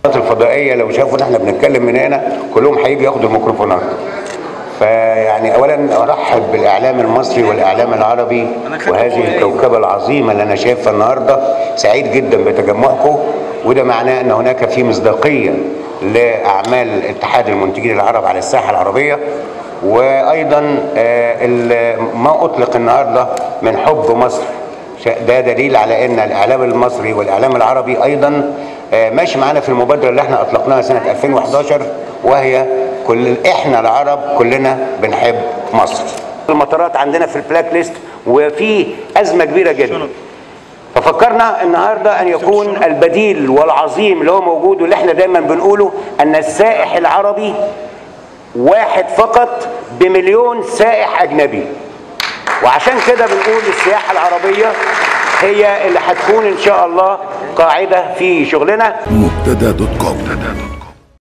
الفضائيه لو شافوا ان احنا بنتكلم من هنا كلهم هيجوا ياخدوا الميكروفونات فيعني اولا ارحب بالاعلام المصري والاعلام العربي وهذه الكوكبه العظيمه اللي انا شايفها النهارده سعيد جدا بتجمعكم وده معناه ان هناك في مصداقيه لاعمال اتحاد المنتجين العرب على الساحه العربيه وايضا آه، ال- ما اطلق النهارده من حب مصر ده دليل على ان الاعلام المصري والاعلام العربي ايضا آه، ماشي معانا في المبادره اللي احنا اطلقناها سنه 2011 وهي كل احنا العرب كلنا بنحب مصر. المطارات عندنا في البلاك ليست وفي ازمه كبيره جدا. ففكرنا النهارده ان يكون البديل والعظيم اللي هو موجود واللي احنا دايما بنقوله ان السائح العربي واحد فقط بمليون سائح اجنبي. وعشان كده بنقول السياحه العربيه هي اللي هتكون ان شاء الله قاعده في شغلنا مبتدا دوت كوم